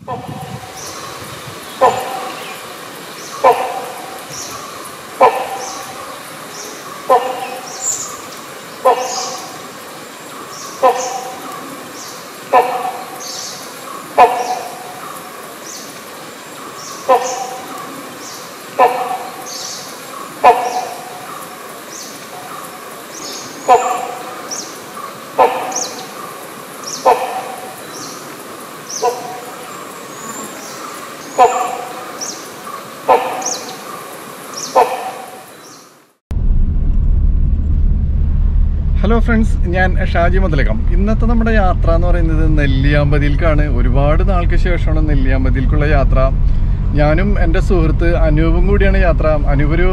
Hello friends ഞാൻ ഷാജി മുതലകം ഇന്നത്തെ നമ്മുടെ യാത്ര എന്ന് പറയുന്നത് നെല്ലിയാമ്പതിയിലേക്കാണ് ഒരുപാട് നാൾക്ക് ശേഷമാണ് നെല്ലിയാമ്പതിയിലേക്കുള്ള യാത്ര ഞാനും എൻ്റെ സുഹൃത്ത് അനൂപും കൂടിയാണ് യാത്ര അനൂപ് ഒരു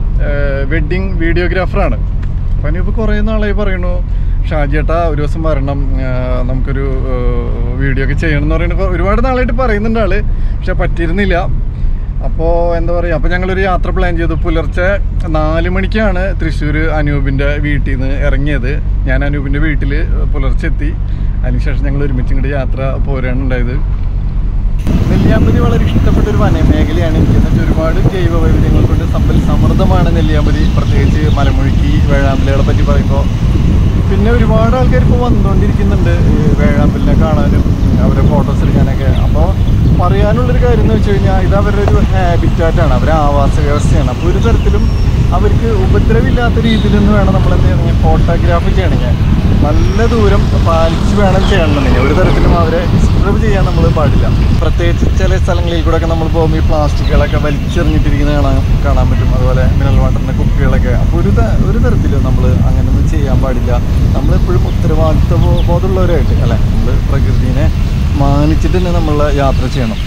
വെഡ്ഡിങ് വീഡിയോഗ്രാഫറാണ് അപ്പം അനൂപ് കുറേ നാളായി പറയണു ഷാജിയേട്ടാ ഒരു ദിവസം വരണം ആ, നമുക്കൊരു വീഡിയോ ഒക്കെ ചെയ്യണം എന്ന് പറയുന്നത് ഒരുപാട് നാളായിട്ട് പറയുന്നുണ്ട് ആള് പക്ഷെ പറ്റിയിരുന്നില്ല അപ്പോൾ എന്താ പറയുക അപ്പോൾ ഞങ്ങളൊരു യാത്ര പ്ലാൻ ചെയ്തു പുലർച്ചെ നാല് മണിക്കാണ് തൃശ്ശൂർ അനൂപിൻ്റെ വീട്ടിൽ നിന്ന് ഇറങ്ങിയത് ഞാൻ അനൂപിൻ്റെ വീട്ടിൽ പുലർച്ചെ എത്തി അതിനുശേഷം ഞങ്ങൾ ഒരുമിച്ച് ഇങ്ങോട്ട് യാത്ര പോരാണ് ഉണ്ടായത് നെല്ലിയാമ്പതി വളരെ ഇഷ്ടപ്പെട്ട ഒരു വനമേഖലയാണ് എനിക്ക് എന്ന് വെച്ചാൽ ഒരുപാട് ജൈവ വൈവിധ്യങ്ങൾ കൊണ്ട് സമ്പൽ സമൃദ്ധമാണ് നെല്ലിയാമ്പതി പ്രത്യേകിച്ച് മലമുഴുക്കി വേഴാമ്പലുകളെ പറ്റി പറയുമ്പോൾ പിന്നെ ഒരുപാട് ആൾക്കാർ ഇപ്പോൾ വന്നുകൊണ്ടിരിക്കുന്നുണ്ട് ഈ വേഴാമ്പലിനെ കാണാനും അവരെ ഫോട്ടോസ് എടുക്കാനൊക്കെ അപ്പോൾ പറയാനുള്ളൊരു കാര്യം എന്ന് വെച്ച് കഴിഞ്ഞാൽ ഇത് അവരുടെ ഒരു ഹാബിറ്റാറ്റാണ് അവരെ ആവാസ വ്യവസ്ഥയാണ് അപ്പോൾ ഒരു തരത്തിലും അവർക്ക് ഉപദ്രവമില്ലാത്ത രീതിയിൽ നിന്ന് വേണം നമ്മൾ എന്ത് ചെയ്യണമെങ്കിൽ ഫോട്ടോഗ്രാഫി ചെയ്യണമെങ്കിൽ നല്ല ദൂരം പാലിച്ച് വേണം ചെയ്യണമെന്നുണ്ടെങ്കിൽ ഒരു തരത്തിലും അവരെ ഡിസ്റ്റർബ് ചെയ്യാൻ നമ്മൾ പാടില്ല പ്രത്യേകിച്ച് ചില സ്ഥലങ്ങളിൽ കൂടെ ഒക്കെ നമ്മൾ പോകുമ്പോൾ ഈ പ്ലാസ്റ്റിക്കുകളൊക്കെ വലിച്ചെറിഞ്ഞിട്ടിരിക്കുന്നത് കാണാൻ കാണാൻ പറ്റും അതുപോലെ മിനറൽ വാട്ടറിൻ്റെ കുപ്പികളൊക്കെ അപ്പോൾ ഒരു ത- ഒരു തരത്തിലും നമ്മൾ അങ്ങനെയൊന്നും ചെയ്യാൻ പാടില്ല നമ്മളെപ്പോഴും ഉത്തരവാദിത്വ ബോ- ബോധമുള്ളവരായിട്ട് അല്ലേ നമ്മൾ പ്രകൃതിനെ മാനിച്ചിട്ട് തന്നെ നമ്മൾ യാത്ര ചെയ്യണം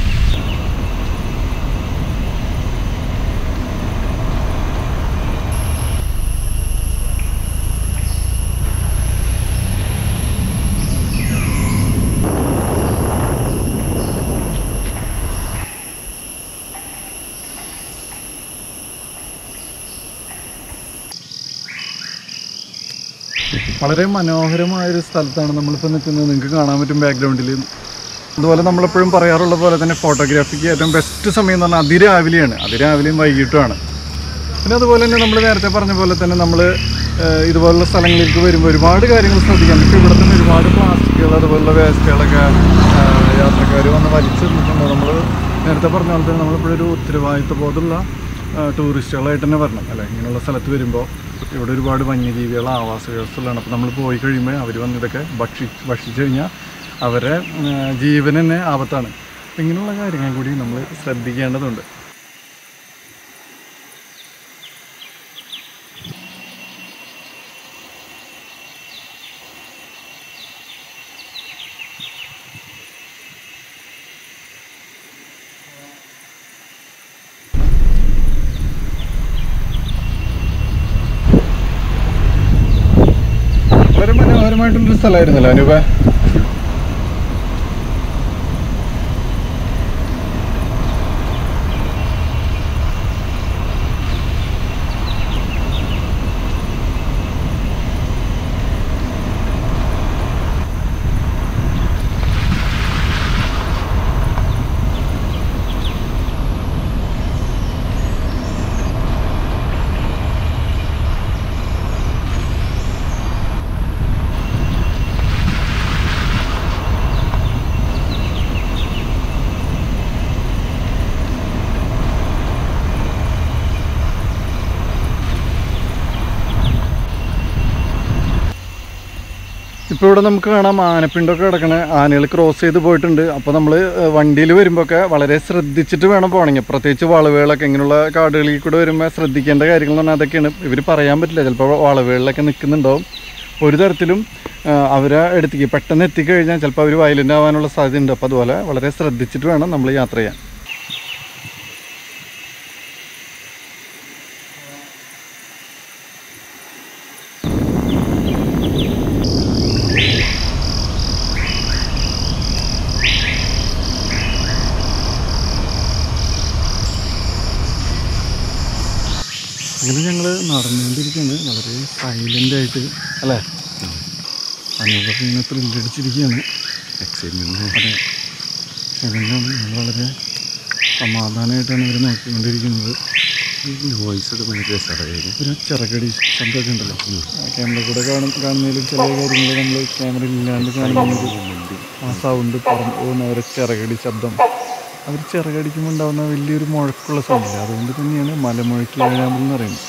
വളരെ മനോഹരമായ ഒരു സ്ഥലത്താണ് നമ്മളിപ്പോൾ നിൽക്കുന്നത് നിങ്ങൾക്ക് കാണാൻ പറ്റും ബാക്ക്ഗ്രൗണ്ടിൽ അതുപോലെ നമ്മളെപ്പോഴും പറയാറുള്ള പോലെ തന്നെ ഫോട്ടോഗ്രാഫിക്ക് ഏറ്റവും ബെസ്റ്റ് സമയം എന്ന് പറഞ്ഞാൽ അതിരാവിലെയാണ് അതിരാവിലെയും വൈകിട്ടുമാണ് പിന്നെ അതുപോലെ തന്നെ നമ്മൾ നേരത്തെ പറഞ്ഞ പോലെ തന്നെ നമ്മൾ ഇതുപോലുള്ള സ്ഥലങ്ങളിലേക്ക് വരുമ്പോൾ ഒരുപാട് കാര്യങ്ങൾ ശ്രദ്ധിക്കാം ഇപ്പോൾ ഇവിടെ തന്നെ ഒരുപാട് പ്ലാസ്റ്റിക്കുകൾ അതുപോലുള്ള വേസ്റ്റുകളൊക്കെ യാത്രക്കാർ വന്ന് വലിച്ചെറിഞ്ഞിട്ടുണ്ട് നമ്മൾ നേരത്തെ പറഞ്ഞ പോലെ തന്നെ നമ്മളിപ്പോഴൊരു ഒരു ഉത്തരവാദിത്വ ബോധമുള്ള ആ, ടൂറിസ്റ്റുകളായിട്ട് തന്നെ വരണം അല്ലേ ഇങ്ങനെയുള്ള സ്ഥലത്ത് വരുമ്പോൾ ഇവിടെ ഒരുപാട് വന്യജീവികൾ ആവാസ വ്യവസ്ഥകളാണ് അപ്പോൾ നമ്മൾ പോയി കഴിയുമ്പോൾ അവർ വന്ന് ഇതൊക്കെ ഭക്ഷി ഭക്ഷിച്ചു കഴിഞ്ഞാൽ അവരെ ആ, ജീവൻ തന്നെ ആപത്താണ് അപ്പോൾ ഇങ്ങനെയുള്ള കാര്യങ്ങൾ കൂടി നമ്മൾ ശ്രദ്ധിക്കേണ്ടതുണ്ട് വളരെ മനോഹരമായിട്ടുള്ളൊരു സ്ഥലമായിരുന്നല്ലോ അനൂപ ഇപ്പോൾ ഇവിടെ നമുക്ക് കാണാം ആനപ്പിണ്ടൊക്കെ കിടക്കണ ആനകൾ ക്രോസ് ചെയ്ത് പോയിട്ടുണ്ട് അപ്പോൾ നമ്മൾ വണ്ടിയിൽ വരുമ്പോഴൊക്കെ വളരെ ശ്രദ്ധിച്ചിട്ട് വേണം പോകണമെങ്കിൽ പ്രത്യേകിച്ച് വളവുകളൊക്കെ ഇങ്ങനെയുള്ള കാടുകളിൽ കൂടെ വരുമ്പോൾ ശ്രദ്ധിക്കേണ്ട കാര്യങ്ങൾ എന്ന് പറഞ്ഞാൽ അതൊക്കെയാണ് ഇവർ പറയാൻ പറ്റില്ല ചിലപ്പോൾ വളവുകളിലൊക്കെ നിൽക്കുന്നുണ്ടാവും ഒരു തരത്തിലും ആ, അവരെ എടുത്തേക്ക് പെട്ടെന്ന് എത്തിക്കഴിഞ്ഞാൽ ചിലപ്പോൾ അവർ വയലൻ്റ് ആവാനുള്ള സാധ്യതയുണ്ട് അപ്പോൾ അതുപോലെ വളരെ ശ്രദ്ധിച്ചിട്ട് വേണം നമ്മൾ യാത്ര ചെയ്യാൻ അങ്ങനെ ഞങ്ങൾ നടന്നുകൊണ്ടിരിക്കുകയാണ് വളരെ സൈലൻ്റ് ആയിട്ട് അല്ലേ അനുഭവം ഇങ്ങനെ ത്രില്ലടിച്ചിരിക്കുകയാണ് എക്സൈറ്റ്മെന്റ് അതെ അതുകൊണ്ടാണ് നമ്മൾ വളരെ സമാധാനമായിട്ടാണ് ഇവർ നോക്കിക്കൊണ്ടിരിക്കുന്നത് വോയിസ് ഒക്കെ ഭയങ്കര രസമായിരുന്നു ഒരു ചിറകടി ശബ്ദമൊക്കെ ഉണ്ടല്ലോ ക്യാമറ കൂടെ കാണും കാണുന്നതിലും ചില കാര്യങ്ങൾ നമ്മൾ ക്യാമറ ഇല്ലാണ്ട് കാണുന്നത് ആ സൗണ്ട് പറഞ്ഞു പോകുന്ന അവരെ ചിറകടി ശബ്ദം അവർ ചിറകടിക്കുമ്പോൾ ഉണ്ടാകുന്ന വലിയൊരു മുഴക്കുള്ള സൗണ്ടില്ല അതുകൊണ്ട് തന്നെയാണ് മലമുഴക്കി ഏഴാമ്പൽ എന്ന് പറയുന്നത്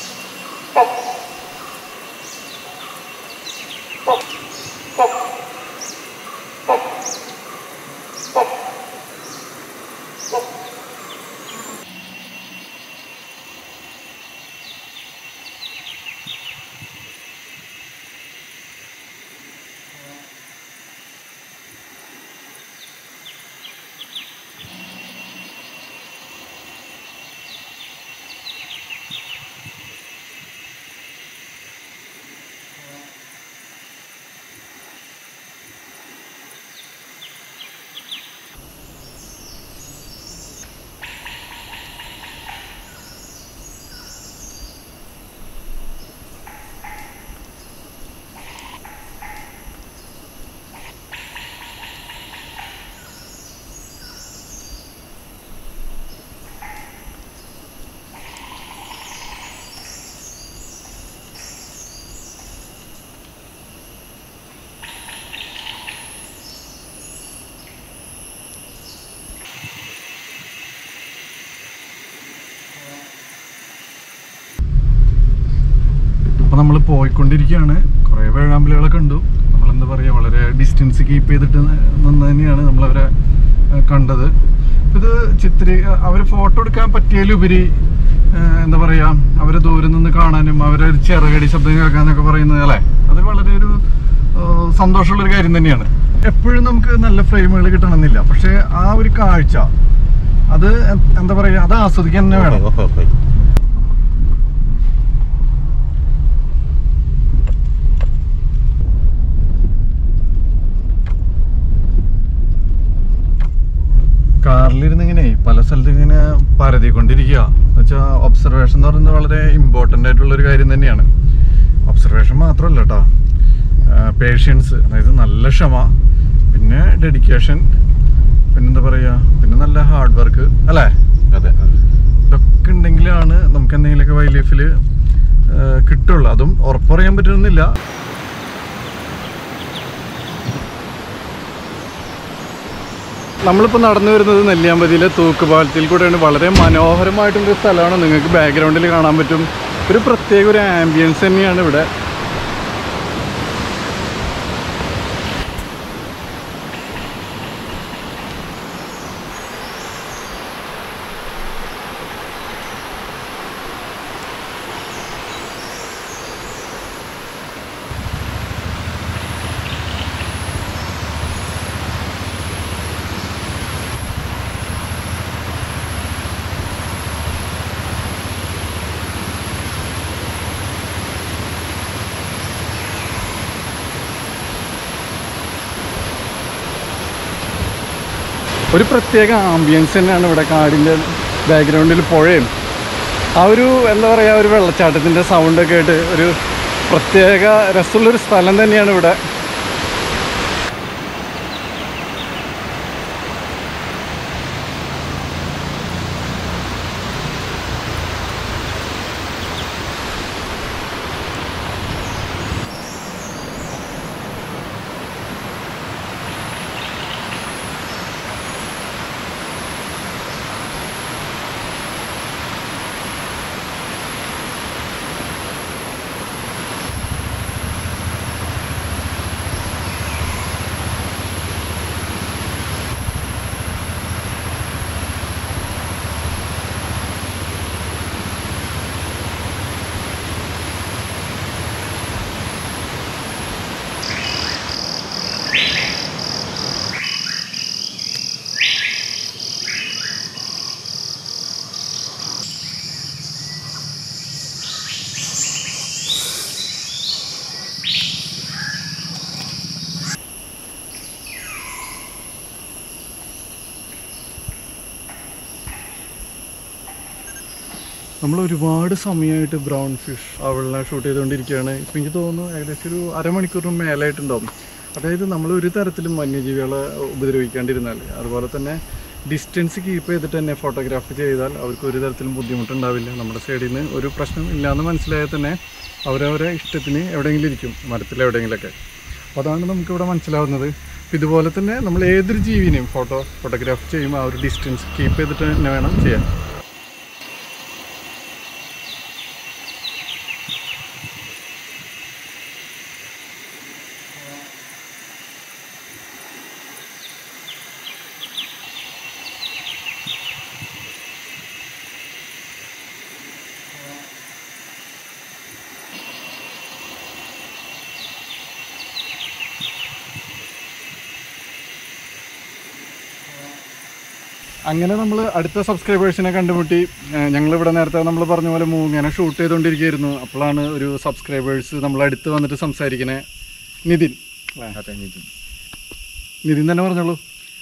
അപ്പോൾ നമ്മൾ പോയിക്കൊണ്ടിരിക്കുകയാണ് കുറേ വേഴാമ്പലുകളെ കണ്ടു നമ്മളെന്താ പറയുക വളരെ ഡിസ്റ്റൻസ് കീപ്പ് ചെയ്തിട്ട് നിന്ന് തന്നെയാണ് നമ്മളവരെ ഏഹ്, കണ്ടത് ഇത് ചിത്രീ അവർ ഫോട്ടോ എടുക്കാൻ പറ്റിയതിലുപരി ഏഹ്, എന്താ പറയുക അവരെ ദൂരെ നിന്ന് കാണാനും അവരെ ഒരു ചിറകടി ശബ്ദം കേൾക്കാനൊക്കെ പറയുന്നത് അല്ലേ അത് വളരെ ഒരു ഏഹ്, സന്തോഷമുള്ളൊരു കാര്യം തന്നെയാണ് എപ്പോഴും നമുക്ക് നല്ല ഫ്രെയിമുകൾ കിട്ടണമെന്നില്ല പക്ഷേ ആ ഒരു കാഴ്ച അത് എ- എന്താ പറയുക അത് ആസ്വദിക്കാൻ തന്നെ വേണം കാറിലിരുന്ന് ഇങ്ങനെ പല സ്ഥലത്ത് ഇങ്ങനെ പരതിക്കൊണ്ടിരിക്കുക എന്നുവെച്ചാൽ ഒബ്സർവേഷൻ എന്ന് പറയുന്നത് വളരെ ഇമ്പോർട്ടൻ്റ് ആയിട്ടുള്ള ഒരു കാര്യം തന്നെയാണ് ഒബ്സർവേഷൻ മാത്രമല്ല കേട്ടോ പേഷ്യൻസ് അതായത് നല്ല ക്ഷമ പിന്നെ ഡെഡിക്കേഷൻ പിന്നെന്താ പറയുക പിന്നെ നല്ല ഹാർഡ് വർക്ക് അല്ലേ അതെ ഇതൊക്കെ ഉണ്ടെങ്കിലാണ് നമുക്ക് എന്തെങ്കിലുമൊക്കെ വൈൽഡ് ലൈഫിൽ കിട്ടുള്ളൂ അതും ഉറപ്പ് പറയാൻ പറ്റുന്നില്ല നമ്മളിപ്പോൾ നടന്നു വരുന്നത് നെല്ലിയാമ്പതിയിലെ തൂക്കുപാലത്തിൽ കൂടെയാണ് വളരെ മനോഹരമായിട്ടുള്ളൊരു സ്ഥലമാണ് നിങ്ങൾക്ക് ബാക്ക്ഗ്രൗണ്ടിൽ കാണാൻ പറ്റും ഒരു പ്രത്യേക ഒരു ആംബിയൻസ് തന്നെയാണ് ഇവിടെ ഒരു പ്രത്യേക ആംബിയൻസ് തന്നെയാണ് ഇവിടെ കാടിൻ്റെ ബാക്ക്ഗ്രൗണ്ടിൽ പുഴയും ആ ഒരു എന്താ പറയുക ഒരു വെള്ളച്ചാട്ടത്തിൻ്റെ സൗണ്ടൊക്കെ ആയിട്ട് ഒരു പ്രത്യേക രസമുള്ളൊരു സ്ഥലം തന്നെയാണ് ഇവിടെ നമ്മൾ ഒരുപാട് സമയമായിട്ട് ബ്രൗൺ ഫിഷ് അവളിനെ ഷൂട്ട് ചെയ്തുകൊണ്ടിരിക്കുകയാണ് ഇപ്പം എനിക്ക് തോന്നുന്നു ഏകദേശം ഒരു അരമണിക്കൂറിന് മേലായിട്ടുണ്ടാവും അതായത് നമ്മൾ ഒരു തരത്തിലും വന്യജീവികളെ ഉപദ്രവിക്കാണ്ടിരുന്നാൽ അതുപോലെ തന്നെ ഡിസ്റ്റൻസ് കീപ്പ് ചെയ്തിട്ട് തന്നെ ഫോട്ടോഗ്രാഫി ചെയ്താൽ അവർക്ക് ഒരു തരത്തിലും ബുദ്ധിമുട്ടുണ്ടാവില്ല നമ്മുടെ സൈഡിൽ നിന്ന് ഒരു പ്രശ്നം ഇല്ലയെന്ന് മനസ്സിലായാൽ തന്നെ അവരവരെ ഇഷ്ടത്തിന് എവിടെയെങ്കിലും ഇരിക്കും മരത്തിൽ എവിടെയെങ്കിലുമൊക്കെ അപ്പോൾ അതാണ് നമുക്കിവിടെ മനസ്സിലാവുന്നത് അപ്പോൾ ഇതുപോലെ തന്നെ നമ്മൾ ഏതൊരു ജീവിനെയും ഫോട്ടോ ഫോട്ടോഗ്രാഫി ചെയ്യുമ്പോൾ ആ ഒരു ഡിസ്റ്റൻസ് കീപ്പ് ചെയ്തിട്ട് തന്നെ വേണം ചെയ്യാൻ അങ്ങനെ നമ്മൾ അടുത്ത സബ്സ്ക്രൈബേഴ്സിനെ കണ്ടുമുട്ടി ഞങ്ങളിവിടെ നേരത്തെ നമ്മൾ പറഞ്ഞ പോലെ മൂങ്ങനെ ഷൂട്ട് ചെയ്തുകൊണ്ടിരിക്കുകയായിരുന്നു അപ്പോഴാണ് ഒരു സബ്സ്ക്രൈബേഴ്സ് നമ്മൾ അടുത്ത് വന്നിട്ട് സംസാരിക്കണേ നിതിൻ അല്ലേ? അതെ നിതിൻ നിതിൻ തന്നെ പറഞ്ഞോളൂ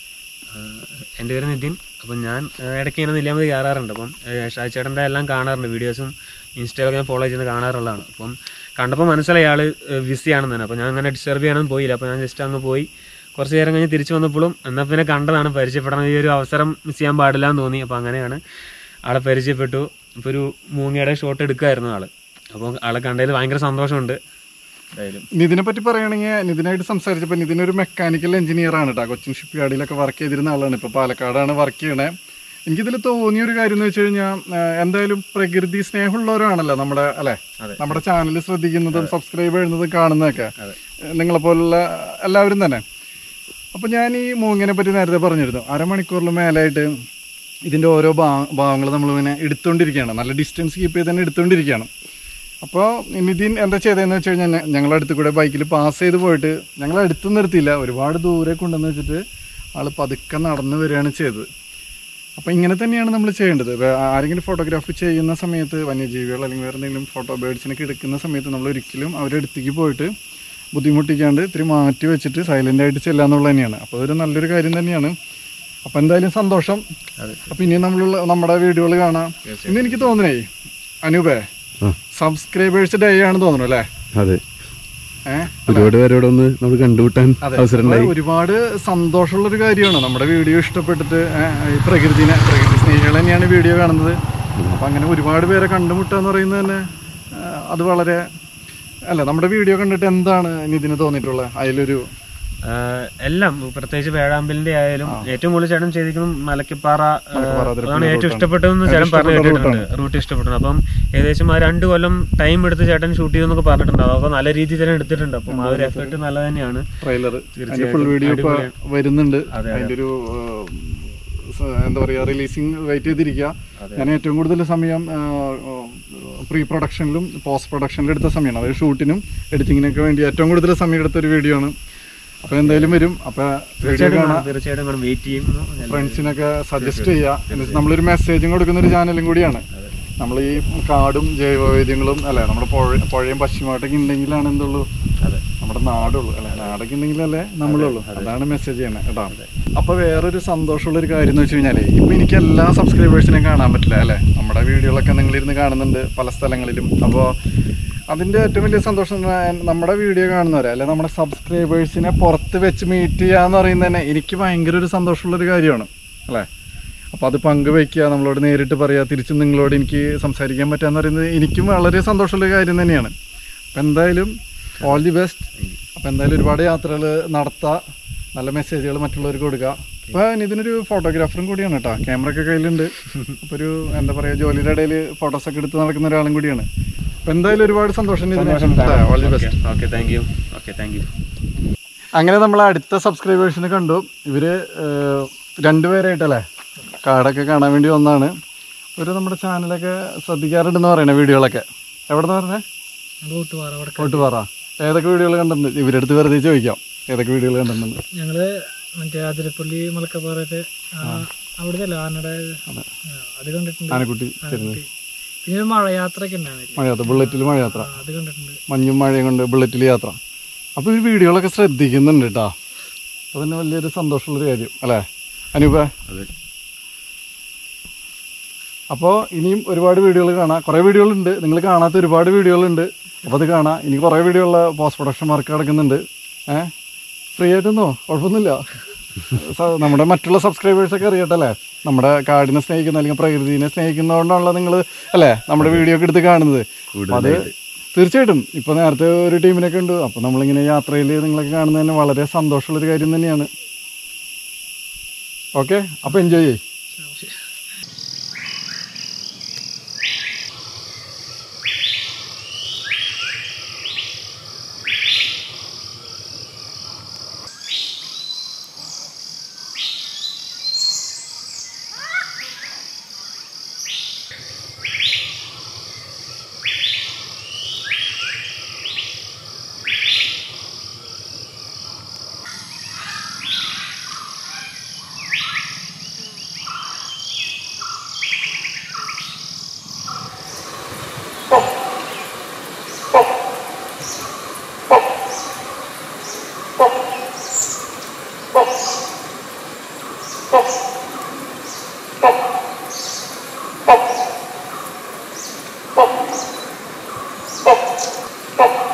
എൻ്റെ പേര് നിതിൻ അപ്പം ഞാൻ ആ, ഇടയ്ക്ക് ഇങ്ങനെ നെല്ലിയാമതി കയറാറുണ്ട് അപ്പം ഷാജി എല്ലാം കാണാറുണ്ട് വീഡിയോസും ഇൻസ്റ്റയിലൊക്കെ ഞാൻ ഫോളോ ചെയ്യുന്നത് കാണാറുള്ളതാണ് അപ്പം കണ്ടപ്പോൾ മനസ്സിലായി ആൾ ബിസിയാണെന്ന് തന്നെ അപ്പോൾ ഞാൻ അങ്ങനെ ഡിസ്റ്റർബ് ചെയ്യാനൊന്നും പോയില്ല അപ്പോൾ ഞാൻ ജസ്റ്റ് അങ്ങ് പോയി കുറച്ച് നേരം കഴിഞ്ഞ് തിരിച്ചു വന്നപ്പോഴും എന്നാൽ പിന്നെ കണ്ടതാണ് പരിചയപ്പെടണം ഈ ഒരു അവസരം മിസ് ചെയ്യാൻ പാടില്ല എന്ന് തോന്നി അപ്പോൾ അങ്ങനെയാണ് ആളെ പരിചയപ്പെട്ടു ഇപ്പോൾ ഒരു മൂങ്ങയുടെ ഷോട്ട് എടുക്കുമായിരുന്നു ആള് അപ്പോൾ ആളെ കണ്ടതിൽ ഭയങ്കര സന്തോഷമുണ്ട് എന്തായാലും നിതിനെ പറ്റി പറയുകയാണെങ്കിൽ നിതിനായിട്ട് സംസാരിച്ചപ്പോൾ നിതിൻ ഒരു മെക്കാനിക്കൽ എഞ്ചിനീയർ ആണ് കേട്ടോ കൊച്ചിൻ ഷിപ്പ് യാർഡിലൊക്കെ വർക്ക് ചെയ്തിരുന്ന ആളാണ് ഇപ്പോൾ പാലക്കാടാണ് വർക്ക് ചെയ്യണേ എനിക്കിതിൽ തോന്നിയ ഒരു കാര്യം എന്ന് വെച്ച് കഴിഞ്ഞാൽ എന്തായാലും പ്രകൃതി സ്നേഹമുള്ളവരാണല്ലോ നമ്മുടെ അല്ലെ അതെ. നമ്മുടെ ചാനൽ ശ്രദ്ധിക്കുന്നതും സബ്സ്ക്രൈബ് ചെയ്യുന്നതും കാണുന്നതൊക്കെ അതെ. നിങ്ങളെ പോലുള്ള എല്ലാവരും തന്നെ അപ്പോൾ ഞാൻ ഈ മൂങ്ങിനെ പറ്റി നേരത്തെ പറഞ്ഞിരുന്നു അരമണിക്കൂറിൽ മേലായിട്ട് ഇതിൻ്റെ ഓരോ ഭാ ഭാഗങ്ങൾ നമ്മളിങ്ങനെ എടുത്തുകൊണ്ടിരിക്കുകയാണ് നല്ല ഡിസ്റ്റൻസ് കീപ്പ് ചെയ്ത് തന്നെ എടുത്തുകൊണ്ടിരിക്കുകയാണ് അപ്പോൾ നിതിൻ എന്താ ചെയ്തതെന്ന് വെച്ച് കഴിഞ്ഞാൽ ഞങ്ങളുടെ അടുത്ത് കൂടെ ബൈക്കിൽ പാസ് ചെയ്ത് പോയിട്ട് ഞങ്ങൾ അടുത്ത് നിർത്തിയില്ല ഒരുപാട് ദൂരെ കൊണ്ടുവന്ന് വെച്ചിട്ട് ആൾ പതുക്കെ നടന്നു വരികയാണ് ചെയ്തത് അപ്പോൾ ഇങ്ങനെ തന്നെയാണ് നമ്മൾ ചെയ്യേണ്ടത് വേ- ആരെങ്കിലും ഫോട്ടോഗ്രാഫി ചെയ്യുന്ന സമയത്ത് വന്യജീവികൾ അല്ലെങ്കിൽ വേറെ എന്തെങ്കിലും ഫോട്ടോ ബേഡ്സിനൊക്കെ എടുക്കുന്ന സമയത്ത് നമ്മൾ ഒരിക്കലും അവരുടെ അടുത്തേക്ക് പോയിട്ട് ബുദ്ധിമുട്ടിക്കാണ്ട് ഇത്തിരി മാറ്റി വെച്ചിട്ട് സൈലൻ്റ് ആയിട്ട് ചെല്ലുക എന്നുള്ളത് തന്നെയാണ് അപ്പോൾ അതൊരു നല്ലൊരു കാര്യം തന്നെയാണ് അപ്പോൾ എന്തായാലും സന്തോഷം അതെ. അപ്പോൾ ഇനി നമ്മളുള്ള നമ്മുടെ വീഡിയോകൾ കാണാം ഇന്ന് എനിക്ക് തോന്നണേ അനൂപേ ആ. സബ്സ്ക്രൈബേഴ്സ് ഡേ ആണ് തോന്നുന്നു അല്ലേ അതെ ഏഹ് ഒരുപാട് പേരോടൊന്ന് നമ്മൾ കണ്ടുമുട്ടാൻ അവസരം ഉണ്ടായി അപ്പൊ ഒരുപാട് സന്തോഷമുള്ള ഒരു കാര്യമാണ് നമ്മുടെ വീഡിയോ ഇഷ്ടപ്പെട്ടിട്ട് ഏ, ഈ പ്രകൃതിനെ പ്രകൃതി സ്നേഹികൾ തന്നെയാണ് വീഡിയോ കാണുന്നത് അപ്പൊ അങ്ങനെ ഒരുപാട് പേരെ കണ്ടുമുട്ടുക എന്ന് പറയുന്നത് തന്നെ ആ, അത് വളരെ അല്ല നമ്മുടെ വീഡിയോ കണ്ടിട്ട് എന്താണ് നിതിന് തോന്നിയിട്ടുള്ളത് അതിലൊരു ആഹ് എല്ലാം പ്രത്യേകിച്ച് വേഴാമ്പലിന്റെ ആയാലും ഏറ്റവും കൂടുതൽ ചേട്ടൻ ചെയ്തിരിക്കുന്നത് മലക്കപ്പാറ ആഹ് മലക്കപ്പാറ അതിരപ്പള്ളി അതാണ് ഏറ്റവും റൂട്ടാണ്. ഇഷ്ടപ്പെട്ടതെന്ന് ചേട്ടൻ ഏറ്റവും പറഞ്ഞു ഇഷ്ടപ്പെട്ട കേട്ടിട്ടുണ്ട് റൂട്ട് ഇഷ്ടപ്പെട്ടു അപ്പം ഏകദേശം ആ രണ്ട് കൊല്ലം ടൈം എടുത്ത് ചേട്ടൻ ഷൂട്ട് ചെയ്തെന്നൊക്കെ പറഞ്ഞിട്ടുണ്ട് അതൊക്കെ നല്ല രീതിയിൽ തന്നെ എടുത്തിട്ടുണ്ട് അപ്പം ആ ഒരു എഫേർട്ട് നല്ല തന്നെയാണ് ട്രെയിലർ അതിന്റെ തീർച്ചയായിട്ടും. ഫുൾ വീഡിയോ ഇപ്പൊ അടിപൊളിയാണ്. വരുന്നുണ്ട് അതെ, അതിന്റെ ഒരു ആ, സ- എന്താ പറയാ റിലീസിങ് വെയിറ്റ് ചെയ്തിരിക്കുക ഞാൻ ഏറ്റവും കൂടുതൽ സമയം പ്രീ പ്രൊഡക്ഷനിലും പോസ്റ്റ് പ്രൊഡക്ഷനിലും എടുത്ത സമയമാണ് അതായത് ഷൂട്ടിനും എഡിറ്റിങ്ങിനൊക്കെ വേണ്ടി ഏറ്റവും കൂടുതൽ സമയം എടുത്ത ഒരു വീഡിയോ ആണ് അപ്പൊ എന്തായാലും വരും അപ്പൊ വീഡിയോ തീർച്ചയായിട്ടും കാണാം കാണാം, തീർച്ചയായിട്ടും കാണാം വെയിറ്റ് ചെയ്യും ഫ്രണ്ട്സിനൊക്കെ സജസ്റ്റ് ചെയ്യുക എന്നിട്ട് നമ്മളൊരു മെസ്സേജും കൊടുക്കുന്ന ഒരു ചാനലും കൂടിയാണ് നമ്മൾ ഈ കാടും ജൈവവൈദ്യങ്ങളും അല്ലെ നമ്മുടെ പുഴ പുഴയും പശ്ചിമമായിട്ടൊക്കെ ഉണ്ടെങ്കിലാണ് എന്തുള്ളൂ അതെ നമ്മുടെ നാടുള്ളൂ അല്ലെ നാടൊക്കെ ഉണ്ടെങ്കിലല്ലേ നമ്മളുള്ളൂ അതാണ് മെസ്സേജ് ചെയ്യണേ കേട്ടോ അപ്പൊ വേറൊരു സന്തോഷമുള്ള ഒരു കാര്യം എന്ന് വെച്ച് കഴിഞ്ഞാലേ ഇപ്പൊ എനിക്ക് എല്ലാ സബ്സ്ക്രൈബേഴ്സിനെയും കാണാൻ പറ്റില്ല അല്ലെ നമ്മുടെ വീഡിയോകളൊക്കെ നിങ്ങളിരുന്ന് കാണുന്നുണ്ട് പല സ്ഥലങ്ങളിലും അപ്പോൾ അതിന്റെ ഏറ്റവും വലിയ സന്തോഷം എന്ന് പറഞ്ഞാൽ നമ്മുടെ വീഡിയോ കാണുന്നവരെ അല്ലെ നമ്മുടെ സബ്സ്ക്രൈബേഴ്സിനെ പുറത്ത് വെച്ച് മീറ്റ് ചെയ്യാന്ന് പറയുന്നത് തന്നെ എനിക്ക് ഭയങ്കര ഒരു സന്തോഷമുള്ള ഒരു കാര്യമാണ് അല്ലേ അപ്പോൾ അത് പങ്കുവയ്ക്കുക നമ്മളോട് നേരിട്ട് പറയുക തിരിച്ചും നിങ്ങളോട് എനിക്ക് സംസാരിക്കാൻ പറ്റുക പറയുന്നത് എനിക്കും വളരെ സന്തോഷമുള്ള കാര്യം തന്നെയാണ് അപ്പം എന്തായാലും ഓൾ ദി ബെസ്റ്റ് അപ്പം എന്തായാലും ഒരുപാട് യാത്രകൾ നടത്തുക നല്ല മെസ്സേജുകൾ മറ്റുള്ളവർക്ക് കൊടുക്കുക അപ്പോൾ ഇതിനൊരു ഫോട്ടോഗ്രാഫറും കൂടിയാണ് കേട്ടോ ക്യാമറ ഒക്കെ കയ്യിലുണ്ട് അപ്പോൾ ഒരു എന്താ പറയുക ജോലിയുടെ ഇടയിൽ ഫോട്ടോസൊക്കെ എടുത്ത് നടക്കുന്ന ഒരാളും കൂടിയാണ് അപ്പം എന്തായാലും ഒരുപാട് സന്തോഷം all the best okay thank you okay thank you അങ്ങനെ നമ്മൾ അടുത്ത സബ്സ്ക്രൈബേഴ്സിനെ കണ്ടു ഇവര് ഏഹ്, രണ്ടുപേരായിട്ടല്ലേ കാടൊക്കെ കാണാൻ വേണ്ടി വന്നാണ് ഒരു നമ്മുടെ ചാനലൊക്കെ ശ്രദ്ധിക്കാറുണ്ടെന്ന് പറയണേ വീഡിയോകളൊക്കെ എവിടെ നിന്ന് പറഞ്ഞേ ഓട്ടുപാറ ഏതൊക്കെ വീഡിയോകൾ കണ്ടിട്ടുണ്ട് ഇവരുടെ അടുത്ത് വെറുതെ ചോദിക്കാം ഏതൊക്കെ വീഡിയോകൾ കണ്ടിട്ടുണ്ട് ഞങ്ങള് മറ്റേ അതിരപ്പള്ളി മലക്കപ്പാറയൊക്കെ അവിടെ അല്ല ആനയുടെ ആ, അത് കണ്ടിട്ടുണ്ട് ആനക്കുട്ടി തരുന്നത് പിന്നെ ഒരു മഴയാത്രയൊക്കെ ഉണ്ടായിരുന്നില്ല മഴയാത്ര ബുള്ളറ്റിൽ മഴയാത്ര ആ, അത് കണ്ടിട്ടുണ്ട് മഞ്ഞും മഴയും കൊണ്ട് ബുള്ളറ്റിൽ യാത്ര അപ്പോൾ ഈ വീഡിയോകളൊക്കെ ശ്രദ്ധിക്കുന്നുണ്ട് കേട്ടോ അപ്പോൾ തന്നെ വലിയൊരു സന്തോഷമുള്ളൊരു കാര്യം അല്ലേ അനൂപ അതെ അപ്പോൾ ഇനിയും ഒരുപാട് വീഡിയോകൾ കാണാം കുറേ വീഡിയോകളുണ്ട് നിങ്ങൾ കാണാത്ത ഒരുപാട് വീഡിയോകളുണ്ട് അപ്പോൾ അത് കാണാം ഇനി കുറേ വീഡിയോയുള്ള പോസ്റ്റ് പ്രൊഡക്ഷൻ വർക്ക് നടക്കുന്നുണ്ട് ഏ ഫ്രീ ആയിട്ടൊന്നോ കുഴപ്പമൊന്നുമില്ല സ- നമ്മുടെ മറ്റുള്ള സബ്സ്ക്രൈബേഴ്സൊക്കെ അറിയട്ടല്ലേ നമ്മുടെ കാടിനെ സ്നേഹിക്കുന്ന അല്ലെങ്കിൽ പ്രകൃതിനെ സ്നേഹിക്കുന്നതുകൊണ്ടാണല്ലോ നിങ്ങൾ അല്ലേ നമ്മുടെ വീഡിയോ ഒക്കെ എടുത്ത് കാണുന്നത് അപ്പൊ അത് തീർച്ചയായിട്ടും ഇപ്പൊ നേരത്തെ ഒരു ടീമിനൊക്കെ ഉണ്ട് അപ്പൊ നമ്മളിങ്ങനെ യാത്രയിൽ നിങ്ങളൊക്കെ കാണുന്നത് തന്നെ വളരെ സന്തോഷമുള്ള ഒരു കാര്യം തന്നെയാണ് ഓക്കെ അപ്പൊ എൻജോയ് ചെയ്യ് Thank